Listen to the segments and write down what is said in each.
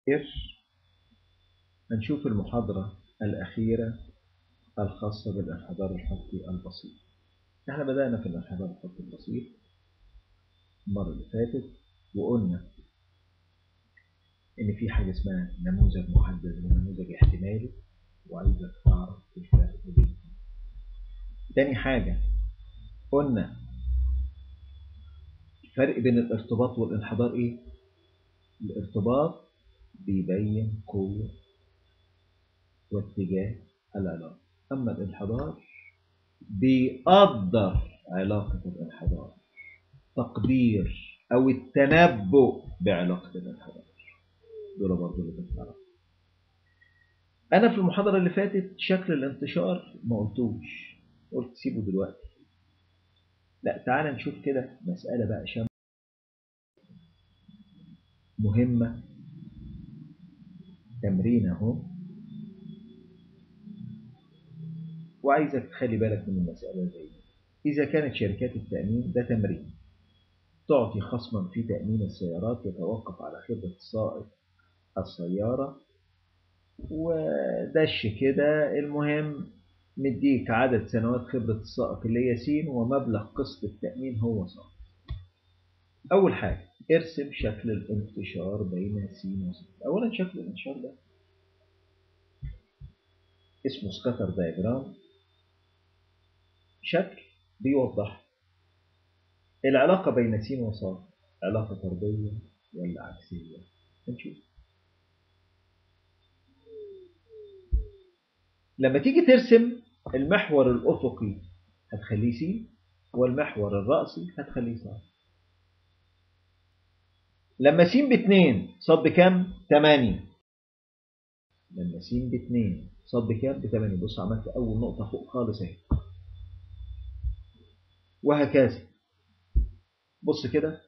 قرش هنشوف المحاضرة الأخيرة الخاصة بالانحدار الخطي البسيط احنا بدأنا في الانحدار الخطي البسيط المرة اللي فاتت وقلنا إن في حاجة اسمها نموذج محدد ونموذج احتمالي وعايزك تعرف الفرق بينهم. تاني حاجة قلنا الفرق بين الارتباط والانحدار ايه؟ الارتباط بيبين قوة واتجاه العلاقة أما الانحدار بيقدر علاقة الانحدار تقدير أو التنبؤ بعلاقة الانحدار دول برضه اللي بتعرف أنا في المحاضرة اللي فاتت شكل الانتشار ما قلتوش قلت سيبه دلوقتي لا تعالى نشوف كده مسألة بقى شام مهمة تمرين اهو وعايزك تخلي بالك من المسألة زي دي إذا كانت شركات التأمين ده تمرين تعطي خصما في تأمين السيارات يتوقف على خبرة سائق السيارة ودش كده المهم مديك عدد سنوات خبرة السائق اللي هي س ومبلغ قسط التأمين هو ص أول حاجة ارسم شكل الانتشار بين س وص أولا شكل الانتشار ده اسمه سكاتر دايجرام شكل بيوضح العلاقة بين س وص علاقة طردية ولا عكسية هنشوف لما تيجي ترسم المحور الأفقي هتخليه س والمحور الرأسي هتخليه ص لما س باتنين صاد بكام؟ تمانية لما س باتنين صاد بكام؟ بتمانية بص عملت أول نقطة فوق خالص اهي وهكذا بص كده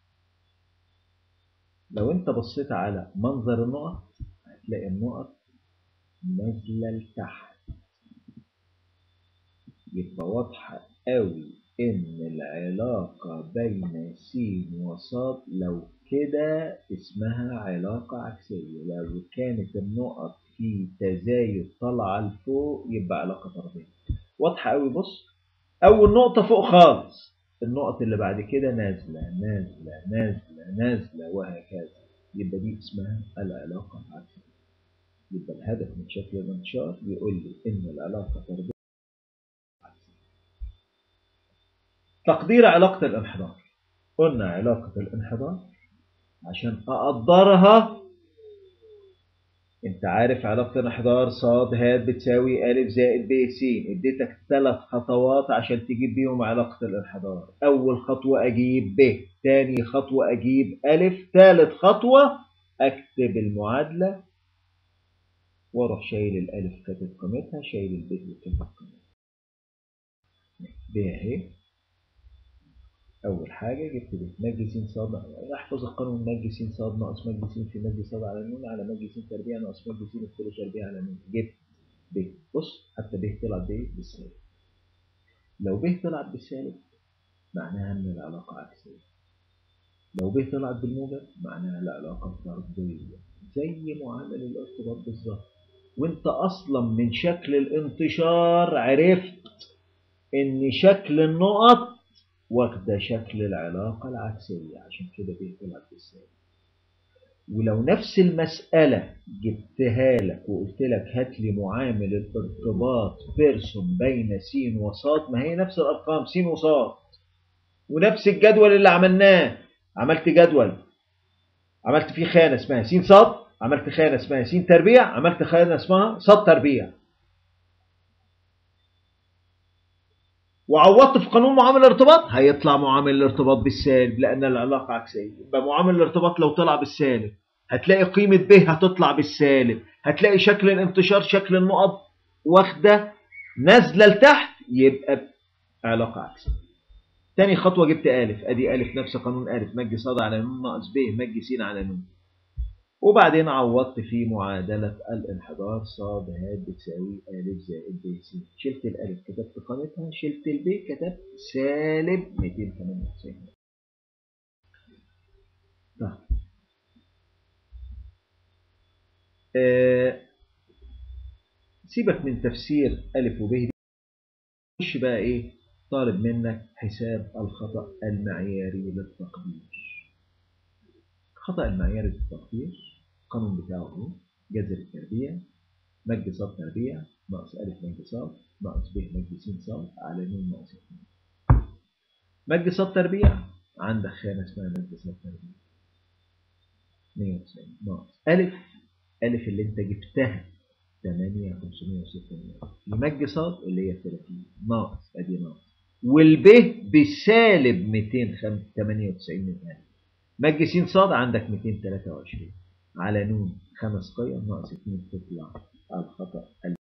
لو انت بصيت على منظر النقط هتلاقي النقط نازلة لتحت يبقى واضحة قوي إن العلاقة بين س وص لو كده اسمها علاقة عكسية لو كانت النقط في تزايد طالعة لفوق يبقى علاقة طردية واضحة قوي بص أول نقطة فوق خالص النقط اللي بعد كده نازلة نازلة نازلة نازلة وهكذا يبقى دي اسمها العلاقة العكسية يبقى الهدف من شكل الانتشار بيقول لي ان العلاقه طرديه تقدير علاقه الانحدار قلنا علاقه الانحدار عشان اقدرها انت عارف علاقه الانحدار ص ه بتساوي ا زائد ب س اديتك ثلاث خطوات عشان تجيب بيهم علاقه الانحدار اول خطوه اجيب ب ثاني خطوه اجيب ا ثالث خطوه اكتب المعادله واروح شايل الالف كاتب قيمتها شايل الب كاتب قيمتها ب اهي اول حاجه جبت ب مج س ص احفظ القانون مج س ص ناقص مج س في مج ص على ن على مج س تربيع ناقص مج س كل تربيع على ن جبت ب بص حتى ب طلعت ب بالسالب لو ب طلعت بالسالب معناها ان العلاقه عكسيه لو ب طلعت بالموجب معناها العلاقه طرديه زي معامل الارتباط بالظبط وانت اصلا من شكل الانتشار عرفت ان شكل النقط واخده شكل العلاقه العكسيه عشان كده بيطلع بالسالب ولو نفس المساله جبتها لك وقلت لك هات لي معامل الارتباط بيرسون بين س وص ما هي نفس الارقام س وص ونفس الجدول اللي عملناه عملت جدول عملت فيه خانه اسمها س ص عملت خانة اسمها س تربيع عملت خانة اسمها ص تربيع وعوضت في قانون معامل الارتباط هيطلع معامل الارتباط بالسالب لأن العلاقة عكسية يبقى معامل الارتباط لو طلع بالسالب هتلاقي قيمة ب هتطلع بالسالب هتلاقي شكل الانتشار شكل النقط واخدة نازلة لتحت يبقى علاقة عكسية تاني خطوة جبت ألف أدي ألف نفس قانون ألف مج ص على ن ناقص ب مج س على ن وبعدين عوضت في معادلة الانحدار ص ه بتساوي أ زائد ب س شلت الألف كتبت قيمتها شلت الب كتبت سالب 298 طيب. آه سيبك من تفسير ألف وب دي خش بقى إيه طالب منك حساب الخطأ المعياري للتقدير الخطأ المعياري للتقدير القانون بتاعه هو جذر التربيع مج صاد تربيع ناقص ألف مج صاد ناقص ب مج س صاد على ن ناقص 2 مج صاد تربيع عندك خانة اسمها مج صاد تربيع 190 ناقص ألف ألف اللي أنت جبتها 8 506 المج صاد اللي هي 30 ناقص أدي ناقص والب بسالب 298 من ألف مج س صاد عندك 223 على ن خمس قيم ناقص 2 تطلع الخطأ